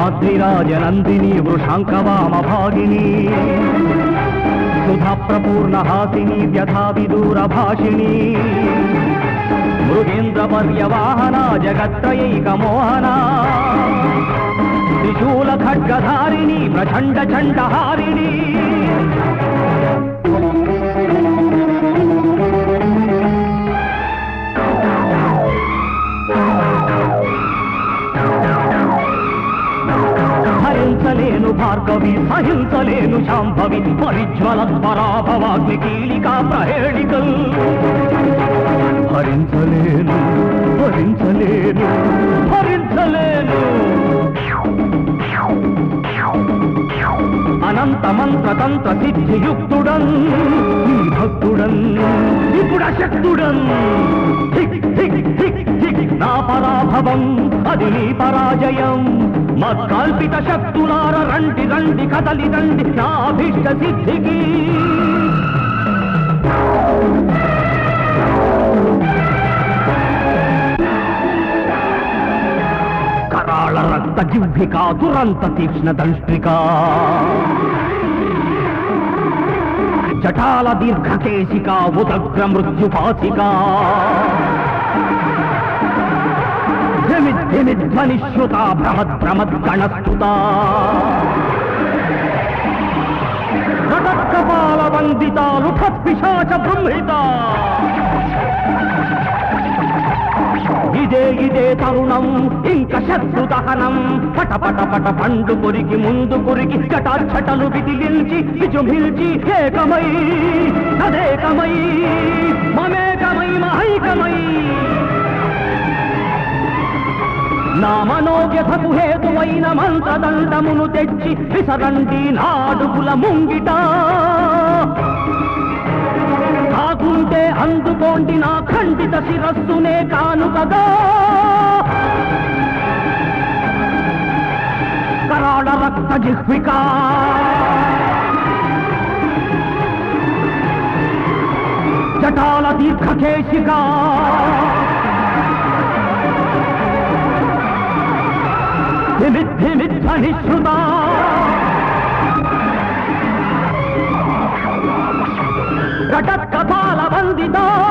మాద్రిరాజనందిని వృషాంకవామ భాగిని సుధా ప్రపూర్ణ హాసిని వ్యథా విదూర భాషిణి మృగేంద్ర పర్యవాహన జగత్రయైక మోహన త్రిశూల ఖడ్గధారిణి ప్రచండ చండహారిణి భరించలేను భార్గవి సహించలేను శాంభవి పరిజ్వల పరాభవాగ్ని కీలికా ప్రహేళికల్ భరించలేను భరించలేను భరించలేను అనంత మంత్ర తంత్ర సిద్ధియుక్తుడన్ నీ భక్తుడన్ ఇప్పుడు అశక్తుడన్ ధిక్ ధిక్ ధిక్ ధిక్ నా పరాభవం అది నీ పరాజయం మత్కల్పిత శక్తులార రండి రండి కదలి రండి నా అభిష్ట సిద్ధికి కరాళ రక్త జిహ్వికా దురంత తీక్ష్ణ దంష్ట్రికా జటాల దీర్ఘకేశికా ఉదగ్ర మృత్యుపాసికా ధ్వనిశ్రుత బృహద్ భ్రమద్గణస్తుత కపాల వందిత లుఠత్పిశాచ బృంహిత ఇదే ఇదే తరుణం ఇంక శత్రు దహనం పట పట పట పండు కొరికి ముందు కొరికి కటాక్షటలు విదిలించి విజృంభించి ఏకమై తదేకమై మమేకమై మహైకమై నా మనోవ్యథకు హేతువైన మంత్రదండమును తెచ్చి విసరండి నాడుగుల ముంగిట కాకుంటే అందుకోండి నా ఖండిత శిరస్సునే కానుకగా కరాళ రక్త జిహ్వికా జటాల దీర్ఘకేశికా ధిమిద్ధిమిధ్వనిశ్రుతా ఘటత్కపాల వందితా